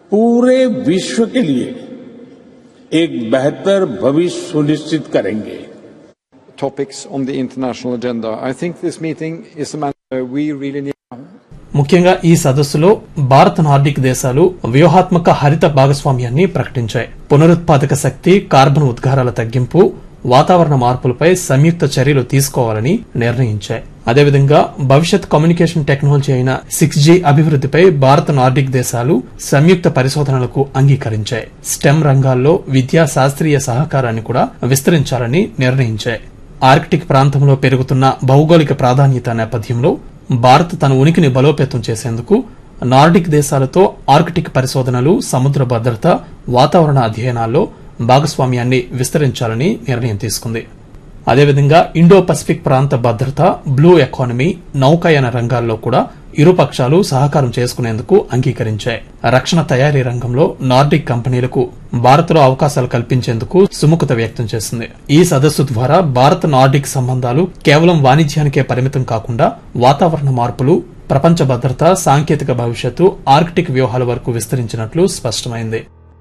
पूरे विश्व के लिए एक बेहतर भविष्य सुनिश्चित करेंगे topics on the international agenda. I think this meeting is a matter we really need. ముఖ్యంగా ఈ సదస్సులో భారత్ నార్డిక్ దేశాలు వ్యూహాత్మక హరిత భాగస్వామ్యాన్ని ప్రకటించాయి పునరుత్పాదక శక్తి కార్బన్ ఉద్గారాల తగ్గింపు వాతావరణ మార్పులపై సంయుక్త చర్యలు తీసుకోవాలని నిర్ణయించాయి అదేవిధంగా భవిష్యత్ కమ్యూనికేషన్ టెక్నాలజీ అయిన సిక్స్ జీ అభివృద్ధిపై భారత్ నార్డిక్ దేశాలు సంయుక్త పరిశోధనలకు అంగీకరించాయి స్టెమ్ రంగాల్లో విద్యా శాస్త్రీయ సహకారాన్ని కూడా విస్తరించాలని నిర్ణయించాయి ఆర్కిటిక్ ప్రాంతంలో పెరుగుతున్న భౌగోళిక ప్రాధాన్యత నేపథ్యంలో భారత్ తన ఉనికిని బలోపేతం చేసేందుకు నార్డిక్ దేశాలతో ఆర్కిటిక్ పరిశోధనలు సముద్ర భద్రత వాతావరణ అధ్యయనాల్లో భాగస్వామ్యాన్ని విస్తరించాలని నిర్ణయం తీసుకుంది అదేవిధంగా ఇండో పసిఫిక్ ప్రాంత భద్రత బ్లూ ఎకానమీ నౌకాయాన రంగాల్లో కూడా ఇరు పక్షాలు సహకారం చేసుకునేందుకు అంగీకరించాయి రక్షణ తయారీ రంగంలో నార్డిక్ కంపెనీలకు భారత్లో అవకాశాలు కల్పించేందుకు సుముఖత వ్యక్తం చేసింది ఈ సదస్సు ద్వారా భారత్ నార్డిక్ సంబంధాలు కేవలం వాణిజ్యానికే పరిమితం కాకుండా వాతావరణ మార్పులు ప్రపంచ భద్రత సాంకేతిక భవిష్యత్తు ఆర్కిటిక్ వ్యూహాల వరకు విస్తరించినట్లు స్పష్టమైంది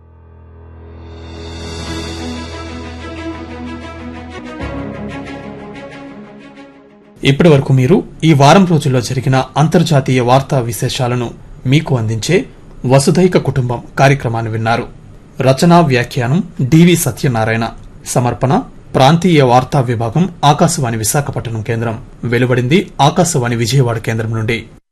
ఇప్పటి వరకు మీరు ఈ వారం రోజుల్లో జరిగిన అంతర్జాతీయ వార్తా విశేషాలను మీకు అందించే వసుధైక కుటుంబం కార్యక్రమాన్ని విన్నారు రచనా వ్యాఖ్యానం డివి సత్యనారాయణ సమర్పణ ప్రాంతీయ వార్తా విభాగం ఆకాశవాణి విశాఖపట్నం కేంద్రం వెలువడింది ఆకాశవాణి విజయవాడ కేంద్రం నుండి